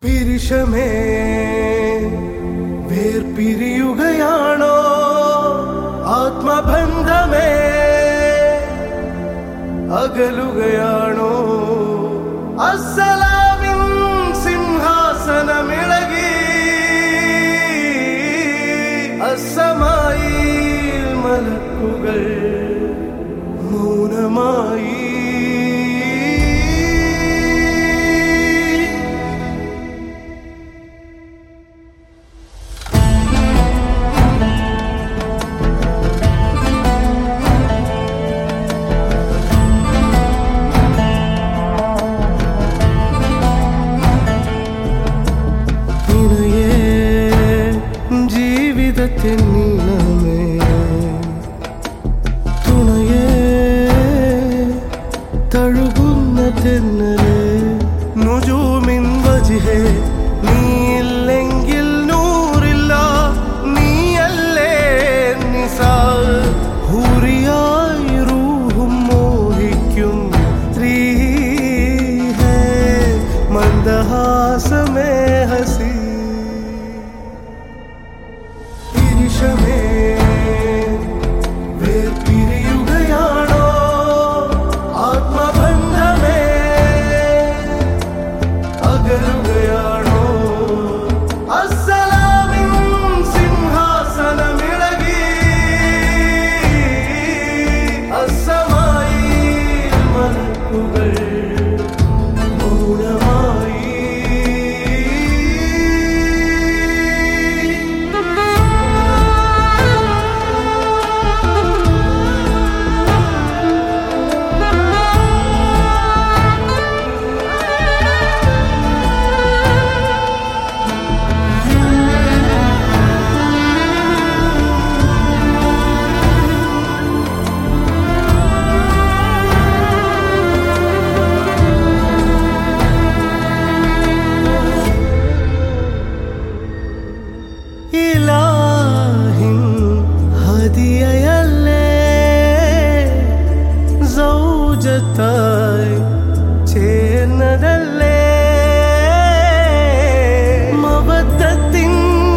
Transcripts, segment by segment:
പിരിശമേ വേർപിരിയുകയാണോ ആത്മബന്ധമേ അകലുകയാണോ അസലാമിൻ സിംഹാസനമിളകി അസമായി മലക്കുകൾ മൗനമായി നിനയേ ജീവിതത്തിൻ നീളമേ തുണയേ തഴുകുന്ന തെന്നലേ നുജൂമിൻ വജിഹേ നീയില്ലെങ്കിൽ നൂറില്ല നീയല്ലേ നിസാ ഹൂറിയായി റൂഹും മോഹിക്കും സ്ത്രീ ഹേ മന്ദഹാസമേ ഹസി തിരിശമേ വേർപിരിയുകയാണോ ആത്മബന്ധമേ അകലുകയാണോ അസ്സലാമിൻ സിംഹാസനമിളകി അസമായി മലക്കുകൾ മൗനമായി ഇലാഹിൻ ഹദിയയല്ലേ സൗജത്തായി ചേർന്നതല്ലേ മവത്തത്തിൻ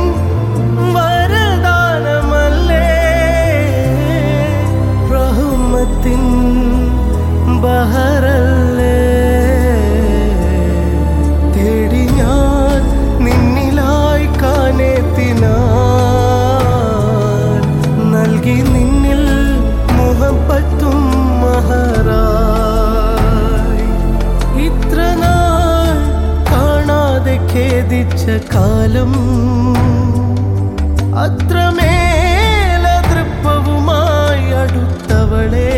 വരദാനമല്ലേ റഹ്മത്തിൻ ബഹറല്ലേ തേടി ഞാൻ നിന്നിലായി കാനെത്തിനാൻ നൽകി നിന്നിൽ മുഹബത്തും മഹറായി ഇത്ര നാൾ കാണാതെ ഖേദിച്ച കാലം അത്രമേല തൃപ്പവുമായി അടുത്തവളെ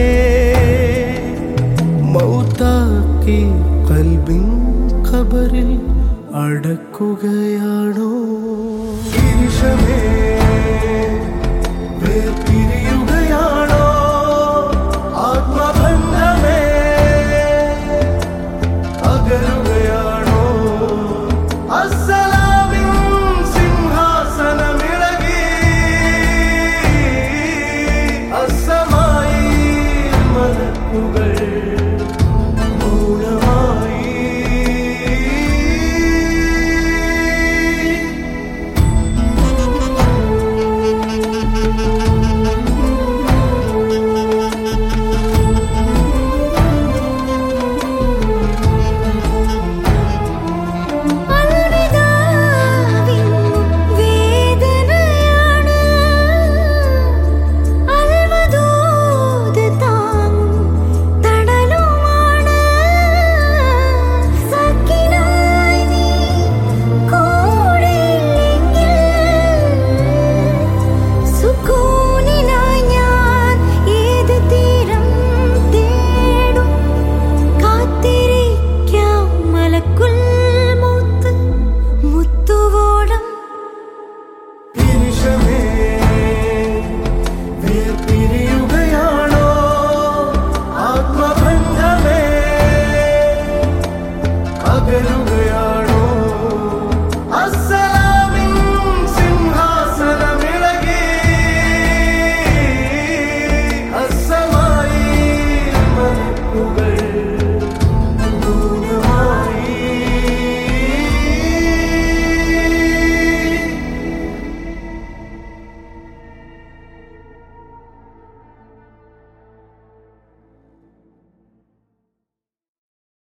മൗത്താക്കി കൽബിൻ ഖബറിൽ അടക്കുകയാണോ ഈശമേ